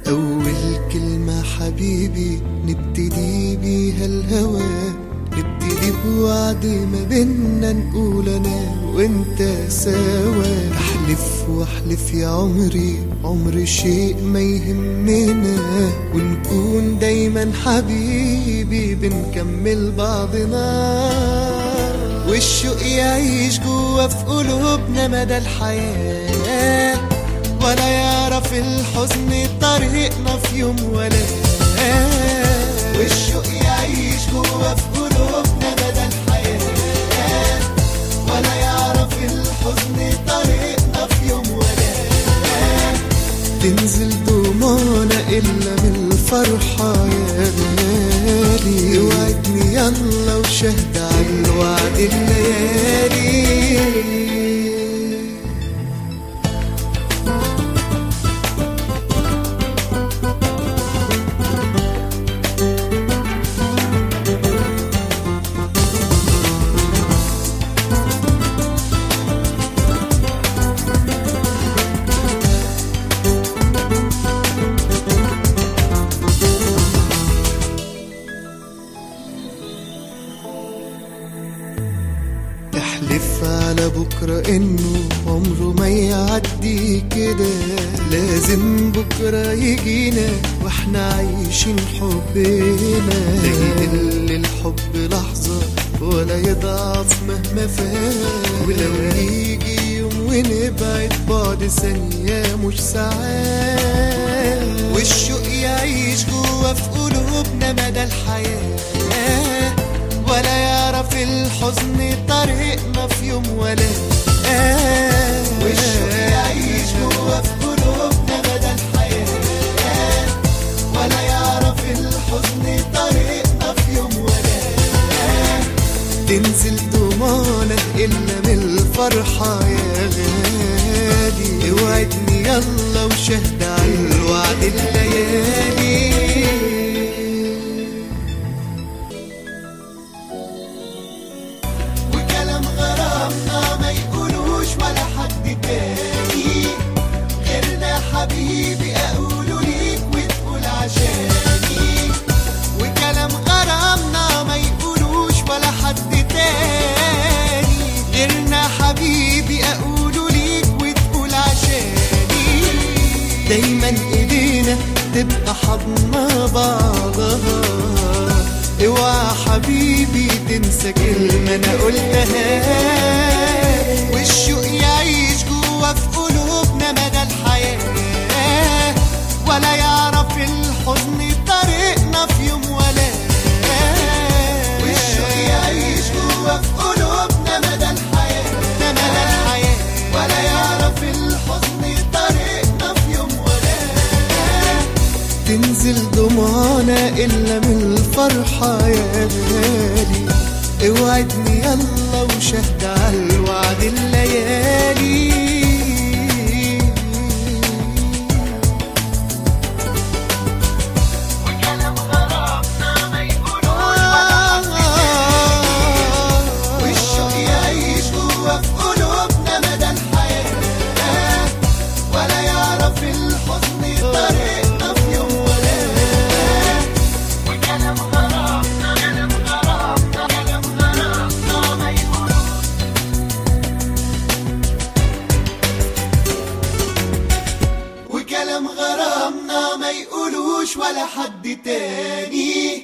أول كلمة حبيبي نبتدي بيها الهوى نبتدي بوعد ما بينا نقول أنا وأنت سوا أحلف وأحلف يا عمري عمر شيء ما يهمنا ونكون دايما حبيبي بنكمل بعضنا والشوق يعيش جوا في قلوبنا مدى الحياة ولا يعرف الحزن طريقنا في يوم ولا والشوق يعيش جوا في قلوبنا مدى الحياة ولا يعرف الحزن طريقنا في يوم ولا تنزل دموعنا إلا من الفرحة يا غالي اوعدني يلا وشهد على الوعد الليالي احلف على بكرة انه عمره ما يعدي كده لازم بكرة يجينا واحنا عايشين حبنا لا يقل الحب لحظة ولا يضعف مهما فات ولو يجي يوم ونبعد بعد ثانية مش ساعات والشوق يعيش جوا في قلوبنا مدى الحياة ولا يعرف الحزن طريقنا في يوم ولا آه والشوق يعيش جوا في قلوبنا مدى الحياة ولا يعرف الحزن طريقنا في يوم ولا آه تنزل دموعنا إلا من الفرحة يا غالي اوعدني يلا وشهد على الوعد الليالي وكلام غرامنا ما يقولوش ولا حد تاني غيرنا حبيبي اقوله ليك وتقول عشاني وكلام غرامنا ما يقولوش ولا حد تاني غيرنا حبيبي اقوله ليك وتقول عشاني دايما ايدينا تبقى حضنا بعضها اوعى حبيبي تنسى كلمة انا قلتها والشوق يعيش جوا في قلوبنا مدى الحياة ولا يعرف الحزن طريقنا في يوم ولا والشوق يعيش جوا في قلوبنا مدى الحياة مدى الحياة ولا يعرف الحزن طريقنا في يوم ولا تنزل دموعنا إلا من الفرحة يا غالي اوعدني يلا وشهد على الوعد الليالي وكلام غرامنا ما يقولوش ولا حد والشوق يعيش جوا في قلوبنا مدى الحياة ولا يعرف الحزن طريقنا في يوم ولا وكلام غرامنا كلام غرامنا كلام غرامنا ما يقولوش وكلام غرامنا ما يقولوش ولا حد تاني